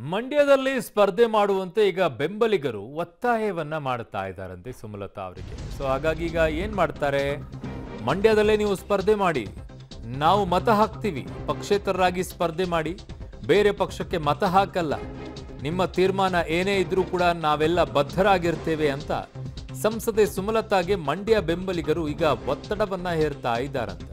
ಮಂಡ್ಯದಲ್ಲಿ ಸ್ಪರ್ಧೆ ಮಾಡುವಂತೆ ಈಗ ಬೆಂಬಲಿಗರು ಒತ್ತಾಯವನ್ನ ಮಾಡ್ತಾ ಇದ್ದಾರಂತೆ ಸುಮಲತಾ ಅವರಿಗೆ ಸೊ ಹಾಗಾಗಿ ಈಗ ಏನ್ ಮಾಡ್ತಾರೆ ಮಂಡ್ಯದಲ್ಲೇ ನೀವು ಸ್ಪರ್ಧೆ ಮಾಡಿ ನಾವು ಮತ ಹಾಕ್ತೀವಿ ಪಕ್ಷೇತರರಾಗಿ ಸ್ಪರ್ಧೆ ಮಾಡಿ ಬೇರೆ ಪಕ್ಷಕ್ಕೆ ಮತ ಹಾಕಲ್ಲ ನಿಮ್ಮ ತೀರ್ಮಾನ ಏನೇ ಇದ್ರೂ ಕೂಡ ನಾವೆಲ್ಲ ಬದ್ಧರಾಗಿರ್ತೇವೆ ಅಂತ ಸಂಸದೆ ಸುಮಲತಾಗೆ ಮಂಡ್ಯ ಬೆಂಬಲಿಗರು ಈಗ ಒತ್ತಡವನ್ನ ಹೇರ್ತಾ ಇದ್ದಾರಂತೆ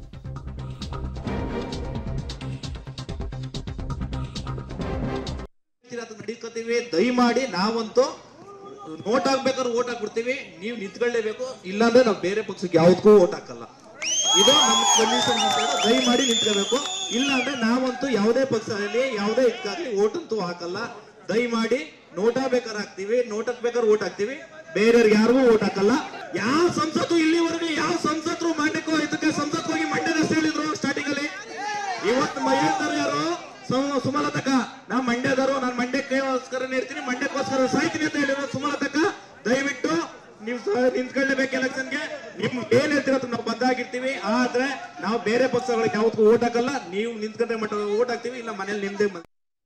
ಅದು ನಡೀಕೋತೀವಿ ದಯಮಾಡಿ ನಾವಂತೂ ನೋಟ್ ಹಾಕ್ಬೇಕಾದ್ರೆ ಓಟ್ ಹಾಕ್ಬಿಡ್ತೀವಿ ನೀವು ನಿಂತ್ಕೊಳ್ಳೇಬೇಕು ಇಲ್ಲಾಂದ್ರೆ ನಾವು ಬೇರೆ ಪಕ್ಷಕ್ಕೆ ಯಾವ್ದಕ್ಕೂ ಓಟ್ ಹಾಕಲ್ಲ ಇದು ನಮ್ಮ ಕಂಡೀಷನ್ ದಯಮಾಡಿ ನಿಂತ್ಕೋಬೇಕು ಇಲ್ಲಾಂದ್ರೆ ನಾವಂತೂ ಯಾವುದೇ ಪಕ್ಷದಲ್ಲಿ ಯಾವುದೇ ಇದಕ್ಕಾಗಲಿ ಓಟ್ ಅಂತೂ ಹಾಕಲ್ಲ ದಯಮಾಡಿ ನೋಟ್ ಬೇಕಾದ್ರೆ ಹಾಕ್ತಿವಿ ನೋಟ್ ಬೇಕಾದ್ರೆ ಓಟ್ ಹಾಕ್ತಿವಿ ಬೇರೆಯವ್ರಿಗೆ ಯಾರಿಗೂ ಓಟ್ ಹಾಕಲ್ಲ ಯಾವ ಸಂಸತ್ತು ಇಲ್ಲಿವರೆಗೂ ಯಾವ ಸಂಸತ್ರು ಮಂಡ್ಯಕ್ಕೂ ಇದಕ್ಕೆ ಸಂಸತ್ ಹೋಗಿ ಮಂಡ್ಯದಷ್ಟು ಹೇಳಿದ್ರು ಸ್ಟಾರ್ಟಿಂಗ್ ಅಲ್ಲಿ ಇವತ್ತು ಹೇಳ್ತಾರೆ ಯಾರು ಸು- ಸುಮಲತಕ್ಕ ನಾ ಮಂಡ್ಯದವರು ನಾನು ಮಂಡ್ಯಕ್ಕೋಸ್ಕರ ಇರ್ತೀನಿ ಮಂಡ್ಯಕ್ಕೋಸ್ಕರ ಸಾಯ್ತೀನಿ ಅಂತ ಹೇಳಿರೋ ಸುಮಲತಕ್ಕ ದಯವಿಟ್ಟು ನೀವು ಸ- ನಿಂತ್ಕೊಳ್ಳೇಬೇಕು ಎಲೆಕ್ಷನ್ಗೆ ನಿಮ್ ಏನ್ ಹೇಳ್ತೀರ ಅದನ್ನ ನಾವು ಬದ್ದಾಗಿರ್ತೀವಿ ಆದ್ರೆ ನಾವು ಬೇರೆ ಪಕ್ಷಗಳಿಗೆ ಯಾವತ್ತೂ ಓಟ್ ಹಾಕಲ್ಲ ನೀವು ನಿಂತ್ಕೊಂಡ್ರೆ ಮಟ್ಟ ಓಟ್ ಹಾಕ್ತೀವಿ ಇಲ್ಲ ಮನೇಲಿ ನಿಮ್ದೇ ಮ-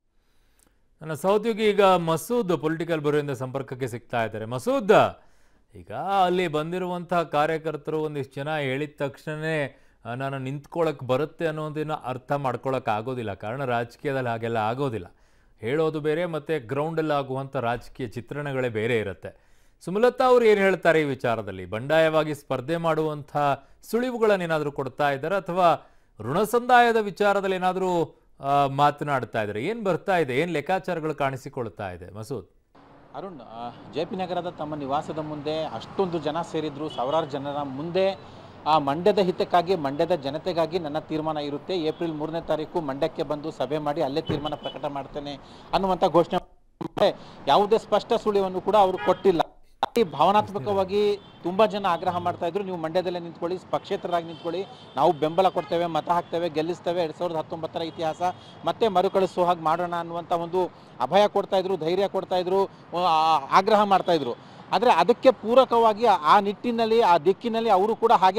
ನನ್ನ ಸಹೋದ್ಯೋಗಿ ಈಗ ಮಸೂದ್ ಪೊಲಿಟಿಕಲ್ ಬ್ಯೂರೋಯಿಂದ ಸಂಪರ್ಕಕ್ಕೆ ಸಿಗ್ತಾ ಇದ್ದಾರೆ ಮಸೂದ್ ಈಗ ಅಲ್ಲಿ ಬಂದಿರುವಂತಹ ಕಾರ್ಯಕರ್ತರು ಒಂದಿಷ್ಟು ಜನ ಹೇಳಿದ ತಕ್ಷಣನೇ ಆ, ನಾನು ನಿಂತ್ಕೊಳ್ಳೋಕೆ ಬರುತ್ತೆ ಅನ್ನೋದನ್ನ ಅರ್ಥ ಮಾಡ್ಕೊಳಕ್ ಆಗೋದಿಲ್ಲ ಕಾರಣ ರಾಜಕೀಯದಲ್ಲಿ ಹಾಗೆಲ್ಲ ಆಗೋದಿಲ್ಲ ಹೇಳೋದು ಬೇರೆ ಮತ್ತು ಗ್ರೌಂಡಲ್ಲಿ ಆಗುವಂಥ ರಾಜಕೀಯ ಚಿತ್ರಣಗಳೇ ಬೇರೆ ಇರುತ್ತೆ ಸುಮಲತಾ ಅವರು ಏನು ಹೇಳ್ತಾರೆ ಈ ವಿಚಾರದಲ್ಲಿ ಬಂಡಾಯವಾಗಿ ಸ್ಪರ್ಧೆ ಮಾಡುವಂಥ ಸುಳಿವುಗಳನ್ನೇನಾದರೂ ಕೊಡ್ತಾ ಇದ್ದಾರೆ ಅಥವಾ ಋಣ ಸಂದಾಯದ ವಿಚಾರದಲ್ಲಿ ಏನಾದರೂ ಮಾತನಾಡ್ತಾ ಇದ್ದಾರೆ ಏನು ಬರ್ತಾ ಇದೆ ಏನು ಲೆಕ್ಕಾಚಾರಗಳು ಕಾಣಿಸಿಕೊಳ್ತಾ ಇದೆ ಮಸೂದ್ ಅರುಣ್ ಜೆ ಪಿ ನಗರದ ತಮ್ಮ ನಿವಾಸದ ಮುಂದೆ ಅಷ್ಟೊಂದು ಜನ ಸೇರಿದ್ರು ಸಾವಿರಾರು ಜನರ ಮುಂದೆ ಆ ಮಂಡ್ಯದ ಹಿತಕ್ಕಾಗಿ ಮಂಡ್ಯದ ಜನತೆಗಾಗಿ ನನ್ನ ತೀರ್ಮಾನ ಇರುತ್ತೆ ಏಪ್ರಿಲ್ ಮೂರನೇ ತಾರೀಕು ಮಂಡ್ಯಕ್ಕೆ ಬಂದು ಸಭೆ ಮಾಡಿ ಅಲ್ಲೇ ತೀರ್ಮಾನ ಪ್ರಕಟ ಮಾಡ್ತೇನೆ ಅನ್ನುವಂಥ ಘೋಷಣೆ ಮಾಡಿದ್ದಾರೆ. ಯಾವುದೇ ಸ್ಪಷ್ಟ ಸುಳಿವನ್ನು ಕೂಡ ಅವರು ಕೊಟ್ಟಿಲ್ಲ ಈ ಭಾವನಾತ್ಮಕವಾಗಿ ತುಂಬಾ ಜನ ಆಗ್ರಹ ಮಾಡ್ತಾ ಇದ್ರು ನೀವು ಮಂಡ್ಯದಲ್ಲೇ ನಿಂತ್ಕೊಳ್ಳಿ ಪಕ್ಷೇತರರಾಗಿ ನಿಂತ್ಕೊಳ್ಳಿ ನಾವು ಬೆಂಬಲ ಕೊಡ್ತೇವೆ ಮತ ಹಾಕ್ತೇವೆ ಗೆಲ್ಲಿಸ್ತೇವೆ ಎರಡ್ ಸಾವಿರದ ಹತ್ತೊಂಬತ್ತರ ಇತಿಹಾಸ ಮತ್ತೆ ಮರುಕಳಿಸೋ ಹಾಗೆ ಮಾಡೋಣ ಅನ್ನುವಂಥ ಒಂದು ಅಭಯ ಕೊಡ್ತಾ ಇದ್ರು ಧೈರ್ಯ ಕೊಡ್ತಾ ಇದ್ರು ಆ, ಆಗ್ರಹ ಮಾಡ್ತಾ ಇದ್ರು ಆದ್ರೆ ಅದಕ್ಕೆ ಪೂರಕವಾಗಿ ಆ- ಆ ನಿಟ್ಟಿನಲ್ಲಿ ಆ ದಿಕ್ಕಿನಲ್ಲಿ ಅವರು ಕೂಡ ಹಾಗೆ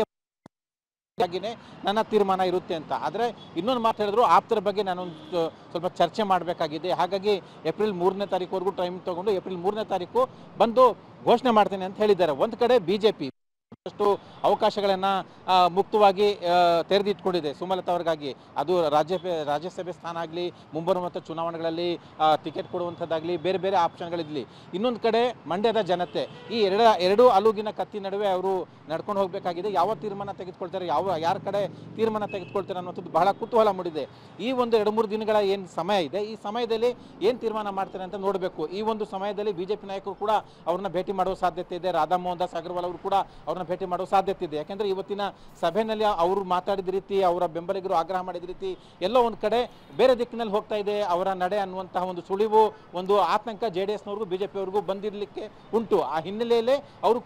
ಆಗಿನೇ ನನ್ನ ತೀರ್ಮಾನ ಇರುತ್ತೆ ಅಂತ ಆದರೆ ಇನ್ನೊಂದು ಮಾತು ಹೇಳಿದ್ರು ಆಪ್ತರ ಬಗ್ಗೆ ನಾನೊಂದು ಸ್ವಲ್ಪ ಚರ್ಚೆ ಮಾಡಬೇಕಾಗಿದೆ ಹಾಗಾಗಿ ಏಪ್ರಿಲ್ ಮೂರನೇ ತಾರೀಕುವರೆಗೂ ಟೈಮ್ ತಗೊಂಡು ಏಪ್ರಿಲ್ ಮೂರನೇ ತಾರೀಕು ಬಂದು ಘೋಷಣೆ ಮಾಡ್ತೇನೆ ಅಂತ ಹೇಳಿದ್ದಾರೆ ಒಂದು ಕಡೆ ಬಿ ಜೆ ಪಿ ಅಷ್ಟು ಅವಕಾಶಗಳನ್ನು ಮುಕ್ತವಾಗಿ ಆ, ತೆರೆದಿಟ್ಕೊಂಡಿದೆ ಸುಮಲತಾ ಅವ್ರಿಗಾಗಿ ಅದು ರಾಜ್ಯ ರಾಜ್ಯಸಭೆ ಸ್ಥಾನ ಆಗಲಿ ಮುಂಬರುವಂಥ ಚುನಾವಣೆಗಳಲ್ಲಿ ಆ, ಟಿಕೆಟ್ ಕೊಡುವಂಥದ್ದಾಗಲಿ ಬೇರೆ ಬೇರೆ ಆಪ್ಷನ್ಗಳಿರಲಿ ಇನ್ನೊಂದು ಕಡೆ ಮಂಡ್ಯದ ಜನತೆ ಈ ಎರಡ ಎರಡು ಅಲುಗಿನ ಕತ್ತಿ ನಡುವೆ ಅವರು ನಡ್ಕೊಂಡು ಹೋಗಬೇಕಾಗಿದೆ ಯಾವ ತೀರ್ಮಾನ ತೆಗೆದುಕೊಳ್ತಾರೆ ಯಾವ ಯಾರ ಕಡೆ ತೀರ್ಮಾನ ತೆಗೆದುಕೊಳ್ತಾರೆ ಅನ್ನೋಂಥದ್ದು ಬಹಳ ಕುತೂಹಲ ಮೂಡಿದೆ ಈ ಒಂದು ಎರಡು ಮೂರು ದಿನಗಳ ಏನು ಸಮಯ ಇದೆ ಈ ಸಮಯದಲ್ಲಿ ಏನು ತೀರ್ಮಾನ ಮಾಡ್ತಾರೆ ಅಂತ ನೋಡಬೇಕು ಈ ಒಂದು ಸಮಯದಲ್ಲಿ ಬಿಜೆಪಿ ನಾಯಕರು ಕೂಡ ಅವ್ರನ್ನ ಭೇಟಿ ಮಾಡುವ ಸಾಧ್ಯತೆ ಇದೆ ರಾಧಾ ಮೋಹನ್ ದಾಸ್ ಅಗರ್ವಾಲ್ ಅವರು ಕೂಡ ಅವ್ರನ್ನ ಭೇಟಿ ಮಾಡುವ ಸಾಧ್ಯತೆ ಇದೆ ಯಾಕೆಂದ್ರೆ ಇವತ್ತಿನ ಸಭೆಯಲ್ಲಿ ಅವರು ಮಾತಾಡಿದ ರೀತಿ ಅವರ ಬೆಂಬಲಿಗರು ಆಗ್ರಹ ಮಾಡಿದ ರೀತಿ ಎಲ್ಲೋ ಒಂದು ಕಡೆ ಬೇರೆ ದಿಕ್ಕಿನಲ್ಲಿ ಹೋಗ್ತಾ ಇದೆ ಅವರ ನಡೆ ಅನ್ನುವಂತಹ ಒಂದು ಸುಳಿವು ಒಂದು ಆತಂಕ ಜೆ ಡಿ ಎಸ್ನವ್ರಿಗೂ ಬಿಜೆಪಿಯವ್ರಿಗೂ ಬಂದಿರಲಿಕ್ಕೆ ಉಂಟು ಆ ಹಿನ್ನೆಲೆಯಲ್ಲೇ ಅವರು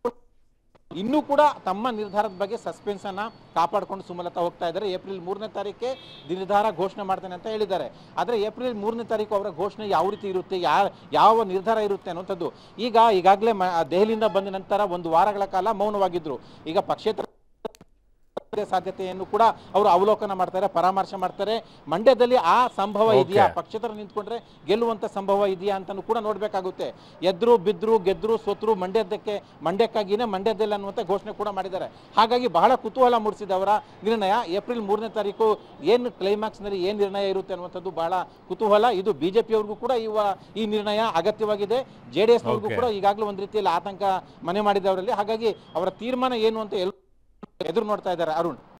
ಇನ್ನೂ ಕೂಡ ತಮ್ಮ ನಿರ್ಧಾರದ ಬಗ್ಗೆ ಸಸ್ಪೆನ್ಸ್ ಅನ್ನ ಕಾಪಾಡಿಕೊಂಡು ಸುಮಲತಾ ಹೋಗ್ತಾ ಇದ್ದಾರೆ ಏಪ್ರಿಲ್ ಮೂರನೇ ತಾರೀಕೆ ನಿರ್ಧಾರ ಘೋಷಣೆ ಮಾಡ್ತೇನೆ ಅಂತ ಹೇಳಿದ್ದಾರೆ ಆದರೆ ಏಪ್ರಿಲ್ ಮೂರನೇ ತಾರೀಕು ಅವರ ಘೋಷಣೆ ಯಾವ ರೀತಿ ಇರುತ್ತೆ ಯಾ ಯಾವ ನಿರ್ಧಾರ ಇರುತ್ತೆ ಅನ್ನುವಂಥದ್ದು ಈಗ ಈಗಾಗಲೇ ಮ ದೆಹಲಿಯಿಂದ ಬಂದ ನಂತರ ಒಂದು ವಾರಗಳ ಕಾಲ ಮೌನವಾಗಿದ್ರು ಈಗ ಪಕ್ಷೇತರ ಸಾಧ್ಯತೆಯನ್ನು ಕೂಡ ಅವರು ಅವಲೋಕನ ಮಾಡ್ತಾರೆ ಪರಾಮರ್ಶೆ ಮಾಡ್ತಾರೆ ಮಂಡ್ಯದಲ್ಲಿ ಆ ಸಂಭವ ಇದೆಯಾ Okay. ಪಕ್ಷೇತರ ನಿಂತ್ಕೊಂಡ್ರೆ ಗೆಲ್ಲುವಂತ ಸಂಭವ ಇದೆಯಾ ಅಂತಾನು ಕೂಡ ನೋಡ್ಬೇಕಾಗುತ್ತೆ ಎದ್ರು ಬಿದ್ರು ಗೆದ್ರು ಸೋತ್ರು ಮಂಡ್ಯದಕ್ಕೆ ಮಂಡ್ಯಕ್ಕಾಗಿನೇ ಮಂಡ್ಯದಲ್ಲಿ ಅನ್ನುವಂಥ ಘೋಷಣೆ ಕೂಡ ಮಾಡಿದ್ದಾರೆ ಹಾಗಾಗಿ ಬಹಳ ಕುತೂಹಲ ಮೂಡಿಸಿದೆ ಅವರ ನಿರ್ಣಯ ಏಪ್ರಿಲ್ ಮೂರನೇ ತಾರೀಕು ಏನು ಕ್ಲೈಮ್ಯಾಕ್ಸ್ನಲ್ಲಿ ಏನು ನಿರ್ಣಯ ಇರುತ್ತೆ ಅನ್ನುವಂಥದ್ದು ಬಹಳ ಕುತೂಹಲ ಇದು ಬಿಜೆಪಿಯವ್ರಿಗೂ ಕೂಡ ಇವ ಈ ನಿರ್ಣಯ ಅಗತ್ಯವಾಗಿದೆ ಜೆ ಡಿ ಎಸ್ನವ್ರಿಗೂ Okay. ಕೂಡ ಈಗಾಗಲೇ ಒಂದು ರೀತಿಯಲ್ಲಿ ಆತಂಕ ಮನೆ ಮಾಡಿದೆ ಅವರಲ್ಲಿ ಹಾಗಾಗಿ ಅವರ ತೀರ್ಮಾನ ಏನು ಅಂತ ಎಲ್ ಎದುರು ನೋಡ್ತಾ ಇದ್ದಾರೆ ಅರುಣ್